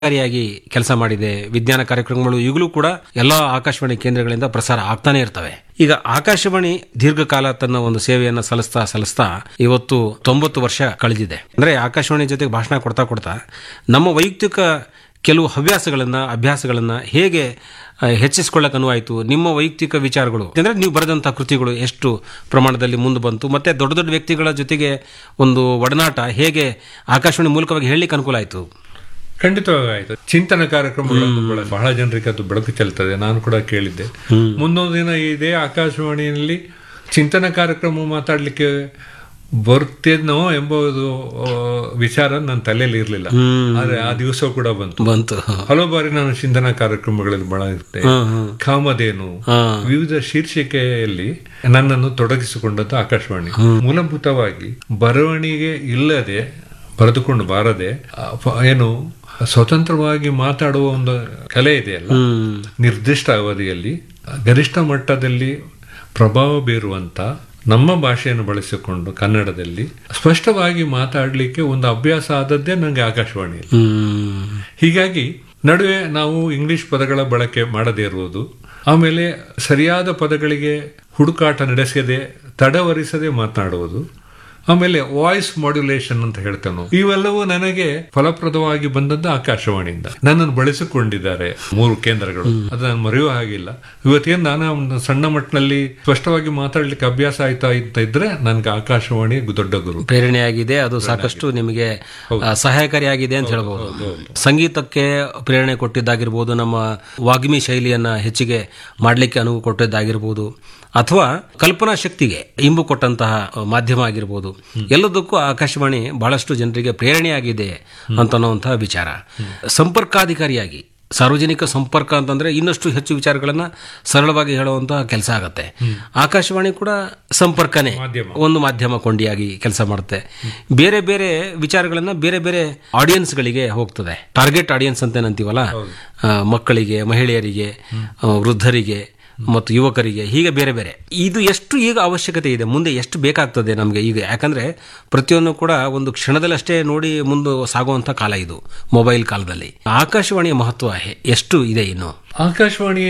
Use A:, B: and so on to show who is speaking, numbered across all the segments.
A: ಕಾರಿಯಾಗಿ ಕೆಲಸ ಮಾಡಿದೆ ವಿಜ್ಞಾನ ಕಾರ್ಯಕ್ರಮಗಳು ಈಗಲೂ ಕೂಡ ಎಲ್ಲ ಆಕಾಶವಾಣಿ ಕೇಂದ್ರಗಳಿಂದ ಪ್ರಸಾರ ಆಗ್ತಾನೆ ಇರ್ತವೆ ಈಗ ಆಕಾಶವಾಣಿ ದೀರ್ಘಕಾಲ ತನ್ನ ಒಂದು ಸೇವೆಯನ್ನು ಸಲ್ಲಿಸ್ತಾ ಸಲ್ಲಿಸ್ತಾ ಇವತ್ತು ತೊಂಬತ್ತು ವರ್ಷ ಕಳೆದಿದೆ ಅಂದ್ರೆ ಆಕಾಶವಾಣಿ ಜೊತೆಗೆ ಭಾಷಣ ಕೊಡ್ತಾ ಕೊಡ್ತಾ ನಮ್ಮ ವೈಯಕ್ತಿಕ ಕೆಲವು ಹವ್ಯಾಸಗಳನ್ನ ಅಭ್ಯಾಸಗಳನ್ನ ಹೇಗೆ ಆ, ಹೆಚ್ಚಿಸ್ಕೊಳ್ಳಕ್ಕೆ ಅನುವಾಯಿತು ನಿಮ್ಮ ವೈಯಕ್ತಿಕ ವಿಚಾರಗಳು ಅಂದ್ರೆ ನೀವು ಬರೆದಂಥ ಕೃತಿಗಳು ಎಷ್ಟು ಪ್ರಮಾಣದಲ್ಲಿ ಮುಂದೆ ಬಂತು ಮತ್ತೆ ದೊಡ್ಡ ದೊಡ್ಡ ವ್ಯಕ್ತಿಗಳ ಜೊತೆಗೆ ಒಂದು ಒಡನಾಟ ಹೇಗೆ ಆಕಾಶವಾಣಿ ಮೂಲಕವಾಗಿ ಹೇಳಲಿಕ್ಕೆ ಅನುಕೂಲ ಆಯಿತು
B: ಖಂಡಿತವಾಗಿ ಆಯ್ತು ಚಿಂತನ ಕಾರ್ಯಕ್ರಮಗಳನ್ನು ಬೆಳ- ಬಹಳ ಜನರಿಗೆ ಅದು ಬೆಳಕು ಚೆಲ್ತದೆ ನಾನು ಕೂಡ ಕೇಳಿದ್ದೆ ಮುಂದೊಂದು ದಿನ ಇದೇ ಆಕಾಶವಾಣಿಯಲ್ಲಿ ಚಿಂತನ ಕಾರ್ಯಕ್ರಮ ಮಾತಾಡ್ಲಿಕ್ಕೆ ಬರ್ತೇನೋ ಎಂಬುದು ಆ, ವಿಚಾರ ನನ್ನ ತಲೆಯಲ್ಲಿ ಇರಲಿಲ್ಲ ಆದ್ರೆ ಆ ದಿವಸ ಕೂಡ ಬಂತು
A: ಬಂತು
B: ಹಲವು ಬಾರಿ ನಾನು ಚಿಂತನ ಕಾರ್ಯಕ್ರಮಗಳಲ್ಲಿ ಬಳಸಿದ್ದೆ
A: ಹ್ಮ್, ಹ್ಮ್.
B: ಕಾಮಧೇನು
A: ಹಾ.
B: ವಿವಿಧ ಶೀರ್ಷಿಕೆಯಲ್ಲಿ ನನ್ನನ್ನು ತೊಡಗಿಸಿಕೊಂಡದ್ದು ಆಕಾಶವಾಣಿ ಮೂಲಭೂತವಾಗಿ ಬರವಣಿಗೆ ಇಲ್ಲದೆ ಬರೆದುಕೊಂಡು ಬಾರದೆ ಆ, ಪ- ಏನು ಸ್ವತಂತ್ರವಾಗಿ ಮಾತಾಡುವ ಒಂದು ಕಲೆ ಇದೆಯಲ್ಲ
A: ಹ್ಮ್
B: ನಿರ್ದಿಷ್ಟ ಅವಧಿಯಲ್ಲಿ ಗರಿಷ್ಠ ಮಟ್ಟದಲ್ಲಿ ಪ್ರಭಾವ ಬೀರುವಂತ ನಮ್ಮ ಭಾಷೆಯನ್ನು ಬಳಸಿಕೊಂಡು ಕನ್ನಡದಲ್ಲಿ ಸ್ಪಷ್ಟವಾಗಿ ಮಾತಾಡಲಿಕ್ಕೆ ಒಂದು ಅಭ್ಯಾಸ ಆದದ್ದೇ ನನಗೆ ಆಕಾಶವಾಣಿ
A: ಹ್ಮ್
B: ಹೀಗಾಗಿ ನಡುವೆ ನಾವು ಇಂಗ್ಲಿಷ್ ಪದಗಳ ಬಳಕೆ ಮಾಡದೇ ಇರುವುದು ಆಮೇಲೆ ಸರಿಯಾದ ಪದಗಳಿಗೆ ಹುಡುಕಾಟ ನಡೆಸದೆ ತಡವರಿಸದೆ ಮಾತನಾಡುವುದು ಆಮೇಲೆ ವಾಯ್ಸ್ ಮಾಡ್ಯುಲೇಷನ್ ಅಂತ ಹೇಳ್ತೇನೆ ಇವೆಲ್ಲವೂ ನನಗೆ ಫಲಪ್ರದವಾಗಿ ಬಂದದ್ದು ಆಕಾಶವಾಣಿಯಿಂದ ನನ್ನನ್ನು ಬಳಸಿಕೊಂಡಿದ್ದಾರೆ ಮೂರು ಕೇಂದ್ರಗಳು ಅದು ನಾನು ಮರೆಯುವ ಹಾಗಿಲ್ಲ ಇವತ್ತೇನು ನಾನು ಒಂದು ಸಣ್ಣ ಮಟ್ಟಿನಲ್ಲಿ ಸ್ಪಷ್ಟವಾಗಿ ಮಾತಾಡ್ಲಿಕ್ಕೆ ಅಭ್ಯಾಸ ಆಯ್ತಾ ಅಂತ ಇದ್ರೆ ನನಗೆ ಆಕಾಶವಾಣಿ ದೊಡ್ಡ ಗುರು
A: ಪ್ರೇರಣೆಯಾಗಿದೆ ಅದು ಸಾಕಷ್ಟು ನಿಮಗೆ ಆ, ಸಹಾಯಕಾರಿಯಾಗಿದೆ ಅಂತ ಹೇಳ್ಬೋದು ಸಂಗೀತಕ್ಕೆ ಪ್ರೇರಣೆ ಕೊಟ್ಟಿದ್ದಾಗಿರ್ಬೋದು ನಮ್ಮ ವಾಗ್ಮಿ ಶೈಲಿಯನ್ನ ಹೆಚ್ಚಿಗೆ ಮಾಡಲಿಕ್ಕೆ ಅನುವು ಕೊಟ್ಟಿದ್ದಾಗಿರ್ಬೋದು ಅಥವಾ ಕಲ್ಪನಾ ಶಕ್ತಿಗೆ ಇಂಬು ಕೊಟ್ಟಂತಹ ಮಾಧ್ಯಮ ಆಗಿರ್ಬೋದು ಎಲ್ಲದಕ್ಕೂ ಆಕಾಶವಾಣಿ ಬಹಳಷ್ಟು ಜನರಿಗೆ ಪ್ರೇರಣೆಯಾಗಿದೆ ಅಂತ ಅನ್ನುವಂತಹ ವಿಚಾರ ಸಂಪರ್ಕಾಧಿಕಾರಿಯಾಗಿ ಸಾರ್ವಜನಿಕ ಸಂಪರ್ಕ ಅಂತಂದ್ರೆ ಇನ್ನಷ್ಟು ಹೆಚ್ಚು ವಿಚಾರಗಳನ್ನ ಸರಳವಾಗಿ ಹೇಳುವಂತಹ ಕೆಲಸ ಆಗತ್ತೆ ಆಕಾಶವಾಣಿ ಕೂಡ ಸಂಪರ್ಕನೇ ಒಂದು ಮಾಧ್ಯಮ ಕೊಂಡಿಯಾಗಿ ಕೆಲಸ ಮಾಡುತ್ತೆ ಬೇರೆ ಬೇರೆ ವಿಚಾರಗಳನ್ನ ಬೇರೆ ಬೇರೆ ಆಡಿಯನ್ಸ್ಗಳಿಗೆ ಹೋಗ್ತದೆ ಟಾರ್ಗೆಟ್ ಆಡಿಯನ್ಸ್ ಅಂತ ಏನಂತೀವಲ್ಲ ಆ, ಮಕ್ಕಳಿಗೆ ಮಹಿಳೆಯರಿಗೆ ಆ, ವೃದ್ಧರಿಗೆ ಮತ್ತು ಯುವಕರಿಗೆ ಹೀಗೆ ಬೇರೆ ಬೇರೆ ಇದು ಎಷ್ಟು ಈಗ ಅವಶ್ಯಕತೆ ಇದೆ ಮುಂದೆ ಎಷ್ಟು ಬೇಕಾಗ್ತದೆ ನಮಗೆ ಈಗ ಯಾಕಂದ್ರೆ ಪ್ರತಿಯೊಂದು ಕೂಡ ಒಂದು ಕ್ಷಣದಲ್ಲಷ್ಟೇ ನೋಡಿ ಮುಂದೆ ಸಾಗುವಂತ ಕಾಲ ಇದು ಮೊಬೈಲ್ ಕಾಲದಲ್ಲಿ ಆಕಾಶವಾಣಿಯ ಮಹತ್ವ ಹೆ- ಎಷ್ಟು ಇದೆ ಇನ್ನು
B: ಆಕಾಶವಾಣಿ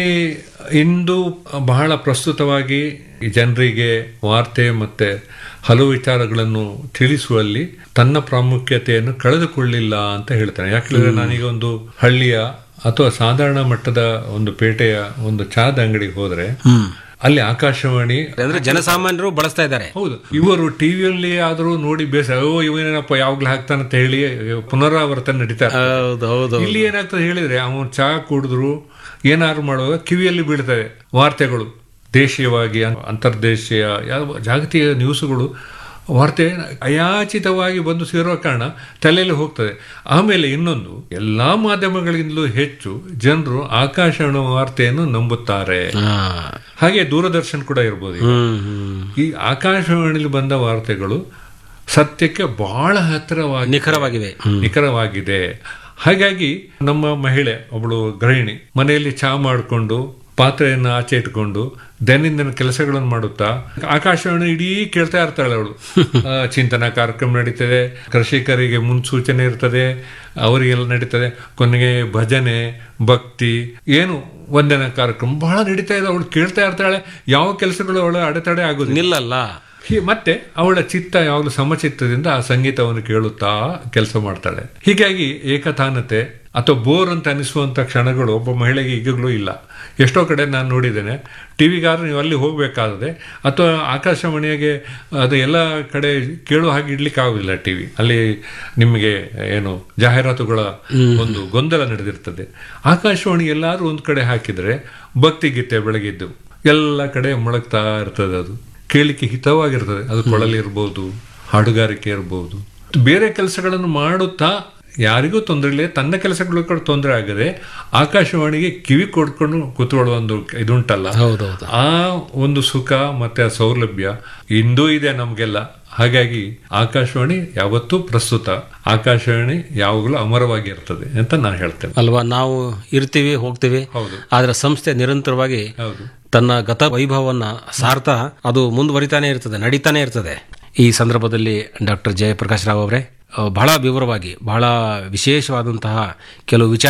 B: ಇಂದು ಬಹಳ ಪ್ರಸ್ತುತವಾಗಿ ಈ ಜನರಿಗೆ ವಾರ್ತೆ ಮತ್ತೆ ಹಲವು ವಿಚಾರಗಳನ್ನು ತಿಳಿಸುವಲ್ಲಿ ತನ್ನ ಪ್ರಾಮುಖ್ಯತೆಯನ್ನು ಕಳೆದುಕೊಳ್ಳಿಲ್ಲ ಅಂತ ಹೇಳ್ತೇನೆ ಯಾಕಂದ್ರೆ ನಾನೀಗ ಒಂದು ಹಳ್ಳಿಯ ಅಥವಾ ಸಾಧಾರಣ ಮಟ್ಟದ ಒಂದು ಪೇಟೆಯ ಒಂದು ಚಹಾದ ಅಂಗಡಿಗೆ ಹೋದ್ರೆ ಅಲ್ಲಿ ಆಕಾಶವಾಣಿ
A: ಅಂದ್ರೆ ಜನಸಾಮಾನ್ಯರು ಬಳಸ್ತಾ ಇದ್ದಾರೆ
B: ಹೌದು ಇವರು ಟಿವಿಯಲ್ಲಿ ಆದರೂ ನೋಡಿ ಬೇಸ ಓ ಇವನೇನಪ್ಪ ಯಾವಾಗ್ಲೂ ಹಾಕ್ತಾನಂತ ಹೇಳಿ ಪುನರಾವರ್ತನೆ ನಡೀತಾ ಇರ್ತದೆ.
A: ಹೌದು ಹೌದು
B: ಇಲ್ಲಿ ಏನಾಗ್ತದೆ ಹೇಳಿದ್ರೆ ಅವನು ಚಹಾ ಕುಡಿದ್ರು ಏನಾದ್ರು ಮಾಡುವಾಗ ಕಿವಿಯಲ್ಲಿ ಬೀಳ್ತವೆ ವಾರ್ತೆಗಳು ದೇಶೀಯವಾಗಿ ಅಂ- ಅಂತರ್ದೇಶೀಯ ಯಾವ ಜಾಗತಿಕ ನ್ಯೂಸ್ಗಳು ವಾರ್ತೆ ಅಯಾಚಿತವಾಗಿ ಬಂದು ಸೇರುವ ಕಾರಣ ತಲೆಯಲ್ಲಿ ಹೋಗ್ತದೆ ಆಮೇಲೆ ಇನ್ನೊಂದು ಎಲ್ಲಾ ಮಾಧ್ಯಮಗಳಿಂದಲೂ ಹೆಚ್ಚು ಜನರು ಆಕಾಶವಾಣಿ ವಾರ್ತೆಯನ್ನು ನಂಬುತ್ತಾರೆ
A: ಹಾ.
B: ಹಾಗೆ ದೂರದರ್ಶನ್ ಕೂಡ ಇರ್ಬೋದು ಈಗ.
A: ಹ್ಮ್ ಹ್ಮ್
B: ಈ ಆಕಾಶವಾಣಿಲಿ ಬಂದ ವಾರ್ತೆಗಳು ಸತ್ಯಕ್ಕೆ ಬಹಳ ಹತ್ತಿರವಾಗಿ
A: ನಿಖರವಾಗಿವೆ ಹ್ಮ್.
B: ನಿಖರವಾಗಿದೆ ಹಾಗಾಗಿ ನಮ್ಮ ಮಹಿಳೆ ಒಬ್ಬಳು ಗೃಹಿಣಿ ಮನೆಯಲ್ಲಿ ಚಹಾ ಮಾಡಿಕೊಂಡು ಪಾತ್ರೆಯನ್ನು ಆಚೆ ಇಟ್ಕೊಂಡು ದೈನಂದಿನ ಕೆಲಸಗಳನ್ನು ಮಾಡುತ್ತಾ ಆಕಾಶವಾಣಿ ಇಡೀ ಕೇಳ್ತಾ ಇರ್ತಾಳೆ ಅವಳು ಆ, ಚಿಂತನಾ ಕಾರ್ಯಕ್ರಮ ನಡೀತದೆ ಕೃಷಿಕರಿಗೆ ಮುನ್ಸೂಚನೆ ಇರ್ತದೆ ಅವರಿಗೆಲ್ಲ ನಡೀತದೆ ಕೊನೆಗೆ ಭಜನೆ ಭಕ್ತಿ ಏನು ವಂದನಾ ಕಾರ್ಯಕ್ರಮ ಬಹಳ ನಡೀತಾ ಇದೆ ಅವಳು ಕೇಳ್ತಾ ಇರ್ತಾಳೆ ಯಾವ ಕೆಲಸಗಳು ಅವಳ ಅಡೆತಡೆ ಆಗೋದಿಲ್ಲ
A: ನಿಲ್ಲಲ್ಲ
B: ಹೀ- ಮತ್ತೆ ಅವಳ ಚಿತ್ತ ಯಾವಾಗಲೂ ಸಮಚಿತ್ತದಿಂದ ಆ ಸಂಗೀತವನ್ನು ಕೇಳುತ್ತಾ ಕೆಲಸ ಮಾಡ್ತಾಳೆ ಹೀಗಾಗಿ ಏಕತಾನತೆ ಅಥವಾ ಬೋರ್ ಅಂತ ಅನಿಸುವಂತ ಕ್ಷಣಗಳು ಒಬ್ಬ ಮಹಿಳೆಗೆ ಈಗಲೂ ಇಲ್ಲ ಎಷ್ಟೋ ಕಡೆ ನಾನು ನೋಡಿದ್ದೇನೆ ಟಿವಿಗಾದ್ರೆ ನೀವು ಅಲ್ಲಿ ಹೋಗಬೇಕಾದ್ರೆ ಅಥವಾ ಆಕಾಶವಾಣಿಗೆ ಅದು ಎಲ್ಲ ಕಡೆ ಕೇಳುವ ಹಾಗೆ ಇಡ್ಲಿಕ್ಕೆ ಆಗುದಿಲ್ಲ ಟಿವಿ ಅಲ್ಲಿ ನಿಮಗೆ ಏನು ಜಾಹೀರಾತುಗಳ ಒಂದು ಗೊಂದಲ ನಡೆದಿರ್ತದೆ ಆಕಾಶವಾಣಿ ಎಲ್ಲಾದ್ರೂ ಒಂದು ಕಡೆ ಹಾಕಿದ್ರೆ ಭಕ್ತಿಗೀತೆ ಬೆಳಗಿದ್ದು ಎಲ್ಲ ಕಡೆ ಮೊಳಗ್ತಾ ಇರ್ತದೆ ಅದು ಕೇಳಿಕ್ಕೆ ಹಿತವಾಗಿರ್ತದೆ ಅದು ಕೊಳಲಿ ಇರ್ಬೋದು ಹಾಡುಗಾರಿಕೆ ಇರ್ಬೋದು ಬೇರೆ ಕೆಲಸಗಳನ್ನು ಮಾಡುತ್ತಾ ಯಾರಿಗೂ ತೊಂದರೆ ಇಲ್ಲ ತನ್ನ ಕೆಲಸಗಳು ಕೂಡ ತೊಂದರೆ ಆಗದೆ ಆಕಾಶವಾಣಿಗೆ ಕಿವಿ ಕೊಡ್ಕೊಂಡು ಕೂತ್ಕೊಳ್ಳುವ ಒಂದು ಇದುಂಟಲ್ಲ
A: ಹೌದೌದು
B: ಆ ಒಂದು ಸುಖ ಮತ್ತೆ ಆ ಸೌಲಭ್ಯ ಇಂದೂ ಇದೆ ನಮ್ಗೆಲ್ಲ ಹಾಗಾಗಿ ಆಕಾಶವಾಣಿ ಯಾವತ್ತೂ ಪ್ರಸ್ತುತ ಆಕಾಶವಾಣಿ ಯಾವಾಗಲೂ ಅಮರವಾಗಿರ್ತದೆ ಅಂತ ನಾನು ಹೇಳ್ತೇನೆ
A: ಅಲ್ವಾ ನಾವು ಇರ್ತೀವಿ ಹೋಗ್ತೀವಿ
B: ಹೌದು
A: ಆದ್ರೆ ಸಂಸ್ಥೆ ನಿರಂತರವಾಗಿ
B: ಹೌದು
A: ತನ್ನ ಗತ ವೈಭವವನ್ನ ಸಾರ್ತಾ ಅದು ಮುಂದುವರಿತಾನೆ ಇರ್ತದೆ ನಡೀತಾನೆ ಇರ್ತದೆ ಈ ಸಂದರ್ಭದಲ್ಲಿ ಡಾಕ್ಟರ್ ಜಯಪ್ರಕಾಶ್ ರಾವ್ ಅವರೇ ಆ, ಬಹಳ ವಿವರವಾಗಿ ಬಹಳ ವಿಶೇಷವಾದಂತಹ ಕೆಲವು ವಿಚಾರ